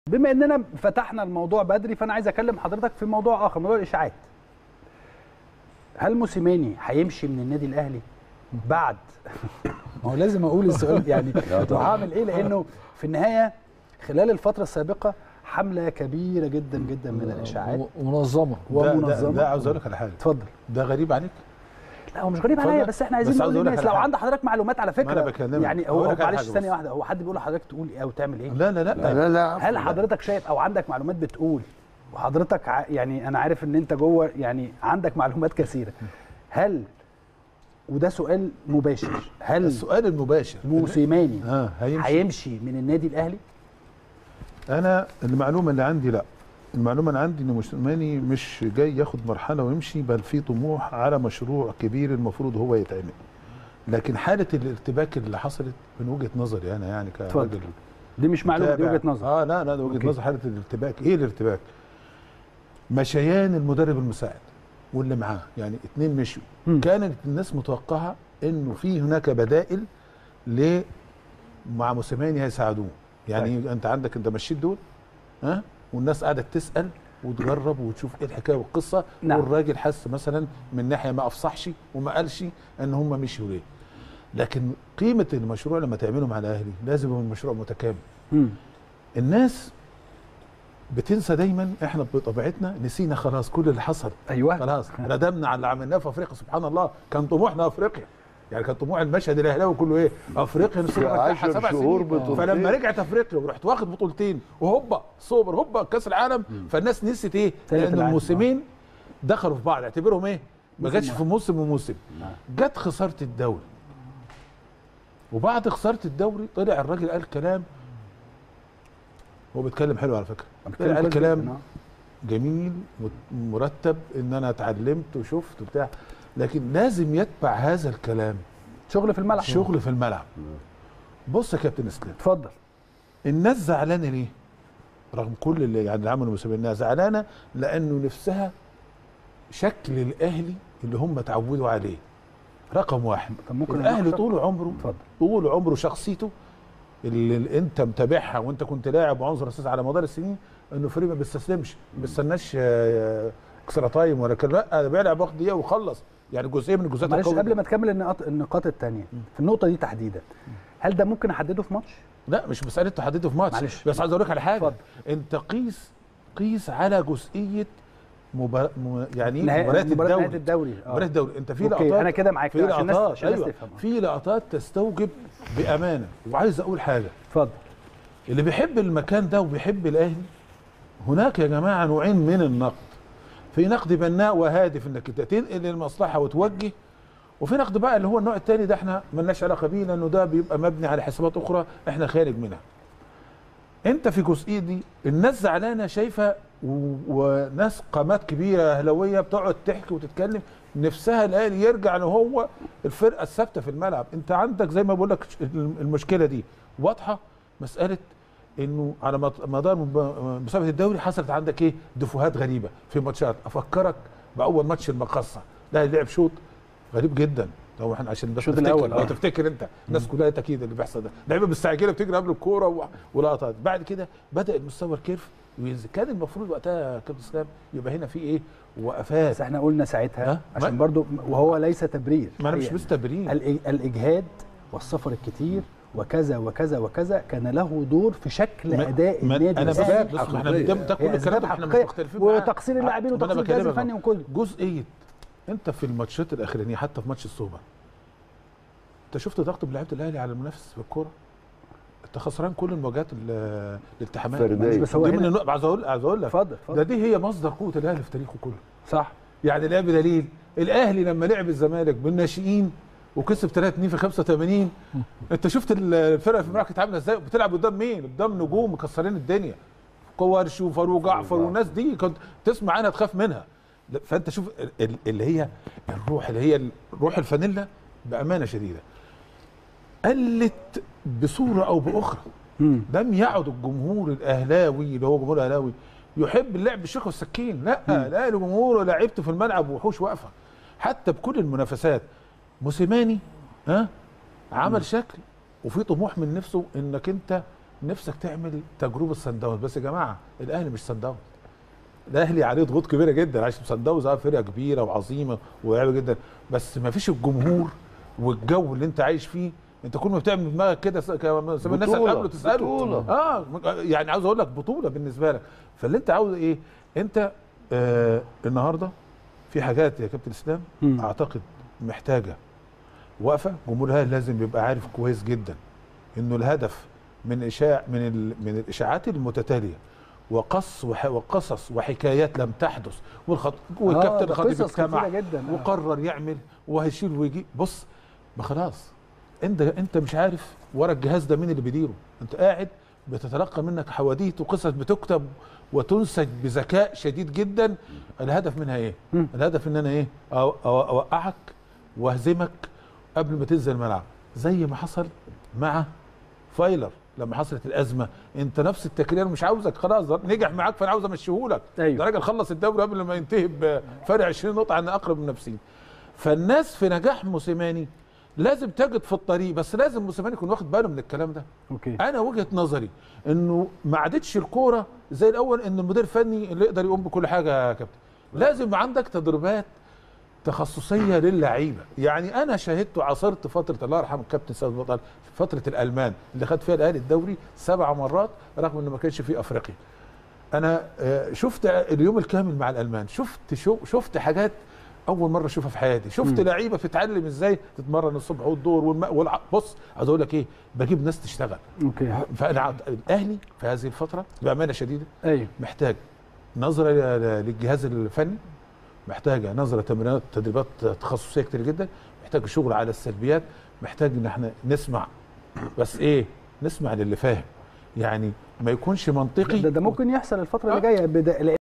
بما اننا فتحنا الموضوع بدري فانا عايز اكلم حضرتك في موضوع اخر موضوع الاشاعات هل موسيماني هيمشي من النادي الاهلي بعد ما هو لازم اقول السؤال يعني وهعمل ايه لانه في النهايه خلال الفتره السابقه حمله كبيره جدا جدا من الاشاعات ومنظمه ده, ده, ومنظمه ده عاوز اقول لك على حاجه اتفضل ده غريب عليك لا هو مش غريب عليا اتفضل. بس احنا عايزين بس نقول عاوز أقول لك للناس على لو حاجة. عند حضرتك معلومات على ما أنا فكره بكلمك. يعني أقول هو لك على معلش حاجة ثانيه بس. واحده هو حد بيقول لحضرتك تقول ايه او تعمل ايه لا لا لا, لا لا لا هل حضرتك شايف او عندك معلومات بتقول وحضرتك ع- يعني انا عارف ان انت جوه يعني عندك معلومات كثيره هل وده سؤال مباشر هل السؤال المباشر موسيماني اه هيمشي هيمشي من النادي الاهلي انا المعلومه اللي عندي لا المعلومه اللي عندي ان موسيماني مش جاي ياخد مرحله ويمشي بل في طموح على مشروع كبير المفروض هو يتعمل لكن حاله الارتباك اللي حصلت من وجهه نظري انا يعني اتفضل. كراجل دي مش معلومه دي متابع. وجهه نظر اه لا لا ده أوكي. وجهه نظر حاله الارتباك ايه الارتباك مشيان المدرب المساعد واللي معاه يعني اتنين مشوا مم. كانت الناس متوقعه انه في هناك بدائل ل مع موسيماني هيساعدوه يعني طيب. انت عندك انت مشيت دول ها والناس قاعده تسال وتجرب وتشوف ايه الحكايه والقصه نعم. والراجل حس مثلا من ناحيه ما افصحش وما قالش ان هم مشوا ليه لكن قيمه المشروع لما تعمله مع الاهلي لازم يكون مشروع متكامل مم. الناس بتنسى دايما احنا بطبيعتنا نسينا خلاص كل اللي حصل ايوه خلاص ندمنا على اللي عملناه في افريقيا سبحان الله كان طموحنا افريقيا يعني كان طموح المشهد الاهلاوي كله ايه افريقيا نسينا نرجعها عشر سبع شهور سنين بطولتين. فلما رجعت افريقيا ورحت واخد بطولتين وهوبا سوبر هوبا كاس العالم فالناس نسيت ايه تالت لان العالم. الموسمين دخلوا في بعض اعتبرهم ايه ما موسم جاتش واحد. في موسم وموسم نعم. جت خساره الدوري وبعد خساره الدوري طلع الراجل قال كلام هو بيتكلم حلو على فكره طلع قال كويس كلام جداً، آه. جميل مت- مرتب ان انا اتعلمت وشفت وبتاع لكن لازم يتبع هذا الكلام شغل في الملعب شغل في الملعب بص يا كابتن اسلام اتفضل الناس زعلانه ليه رغم كل اللي يعني اللي عملوا مسابقين انها زعلانه لانه نفسها شكل الاهلي اللي هم اتعودوا عليه رقم واحد طب ممكن الاهلي أناقشك؟ طول عمره اتفضل طول عمره شخصيته اللي, اللي انت متابعها وانت كنت لاعب وعنصر اساسي على مدار السنين انه فريق ما بيستسلمش ما بيستناش آه، اكسترا تايم ولا كده لا ده بيلعب واخد دقيقه وخلص يعني جزئيه من الجزئيات معلش القوية قبل ما تكمل النقاط النقاط الثانيه في النقطه دي تحديدا هل ده ممكن احدده في ماتش لا مش مساله تحدده في ماتش معلش. بس عايز اقول لك على حاجه اتفضل. انت قيس قيس على جزئيه مبار... م... يعني نهاية- ايه مباريات مباراة نهاية الدوري الدوري آه. مباريات الدوري انت في أوكي، لقطات أنا كده معاك، في عشان الناس- لقطات عشان الناس ايوه تفهم. في لقطات تستوجب بامانه وعايز اقول حاجه اتفضل اللي بيحب المكان ده وبيحب الاهلي هناك يا جماعه نوعين من النقد في نقد بناء وهادف انك انت تنقل المصلحه وتوجه وفي نقد بقى اللي هو النوع الثاني ده احنا ملناش علاقه بيه لانه ده بيبقى مبني على حسابات اخرى احنا خارج منها انت في جزئيه دي الناس زعلانه شايفه و... وناس قامات كبيره اهلاويه بتقعد تحكي وتتكلم نفسها الاهلي يرجع ان هو الفرقه الثابته في الملعب انت عندك زي ما بقول لك المشكله دي واضحه مساله انه على مط- مدار مب- مسابقه الدوري حصلت عندك ايه دفوهات غريبه في ماتشات افكرك باول ماتش المقصه ده لعب شوط غريب جدا لو احنا عشان بس الشوط تفتكر الأول، لو آه. تفتكر انت الناس كلها اكيد اللي بيحصل ده لعيبه مستعجله بتجري قبل الكوره و- ولقطات بعد كده بدا المستوى الكيرف وينزل كان المفروض وقتها يا كابتن اسلام يبقى هنا في ايه وقفات بس احنا قلنا ساعتها ها؟ عشان ما- برضو وهو ليس تبرير ما انا مش حقيقة. مستبرين الإج- الاجهاد والسفر الكتير وكذا وكذا وكذا كان له دور في شكل ما- اداء ما- النادي انا بس الأهلي. بص احنا حقيقية. قدام ده كل هي الكلام أسباب احنا مش حقيقية. مختلفين معاه. وتقصير اللاعبين ما أنا وتقصير الجهاز بكلمك الفني أهو. وكله جزئيه انت في الماتشات الاخرانيه حتى في ماتش السوبر انت شفت ضغط بلعيبه الاهلي على المنافس في الكوره انت خسران كل المواجهات ال- الالتحامات فردية. بس هو دي من هنا النقط عايز اقول عايز اقول لك اتفضل ده اتفضل دي هي مصدر قوه الاهلي في تاريخه كله صح يعني لا بدليل الاهلي لما لعب الزمالك بالناشئين وكسب 3 2 في 85 انت شفت الفرقه في الملعب كانت عامله ازاي بتلعب قدام مين؟ قدام نجوم مكسرين الدنيا كوارش وفاروق جعفر والناس دي كنت تسمع عنها تخاف منها لا، فانت شوف ال- ال- اللي هي الروح اللي هي روح الفانيلا بامانه شديده قلت بصوره او باخرى مم. لم يعد الجمهور الاهلاوي اللي هو جمهور الاهلاوي يحب اللعب بالشوكه والسكين لا لا الجمهور لعبته في الملعب وحوش واقفه حتى بكل المنافسات موسيماني ها عمل شكل وفي طموح من نفسه انك انت نفسك تعمل تجربه سان داونز بس يا جماعه الاهلي مش سان داونز الاهلي عليه ضغوط كبيره جدا عشان سان داونز اه فرقه كبيره وعظيمه ولاعبه جدا بس ما فيش الجمهور والجو اللي انت عايش فيه انت كل ما بتعمل دماغك كده س- كما زي ما الناس بطولة، قبله تساله بطولة. اه يعني عاوز اقول لك بطوله بالنسبه لك فاللي انت عاوز ايه انت آه النهارده في حاجات يا كابتن اسلام مم. اعتقد محتاجه وقفه جمهور الاهلي لازم يبقى عارف كويس جدا انه الهدف من اشاع من ال من الاشاعات المتتاليه وقص وح وقصص وحكايات لم تحدث والخط والكابتن ده الخطيب قصص اجتمع كتيرة جدا. آه. وقرر يعمل وهيشيل ويجي بص ما خلاص انت انت مش عارف ورا الجهاز ده مين اللي بيديره انت قاعد بتتلقى منك حواديت وقصص بتكتب وتنسج بذكاء شديد جدا الهدف منها ايه مم. الهدف ان انا ايه أو- أو- اوقعك واهزمك قبل ما تنزل الملعب زي ما حصل مع فايلر لما حصلت الازمه انت نفس التكرير مش عاوزك خلاص ده نجح معاك فانا عاوز امشيهولك أيوة. ده راجل خلص الدوري قبل ما ينتهي بفرق 20 نقطه عن اقرب المنافسين فالناس في نجاح موسيماني لازم تجد في الطريق بس لازم موسيماني يكون واخد باله من الكلام ده اوكي انا وجهه نظري انه ما عادتش الكوره زي الاول ان المدير الفني اللي يقدر يقوم بكل حاجه يا كابتن لازم يبقى عندك تدريبات تخصصيه للعيبه يعني انا شاهدت وعاصرت فتره الله يرحمه الكابتن سيد بطل فتره الالمان اللي خد فيها الاهلي الدوري سبع مرات رغم انه ما كانش فيه افريقيا انا آه، شفت اليوم الكامل مع الالمان شفت شو شفت حاجات اول مره اشوفها في حياتي شفت لعيبه بتتعلم ازاي تتمرن الصبح والظهر والم... والع... بص عايز اقول لك ايه بجيب ناس تشتغل اوكي فانا عاد- الاهلي في هذه الفتره بامانه شديده ايوه محتاج نظره ل- ل- للجهاز الفني محتاجه نظره تمرينات تدريبات تخصصيه كتير جدا محتاج شغل على السلبيات محتاج ان احنا نسمع بس ايه نسمع للي فاهم يعني ما يكونش منطقي ده, ده ممكن يحصل الفتره اللي آه. جايه بدا-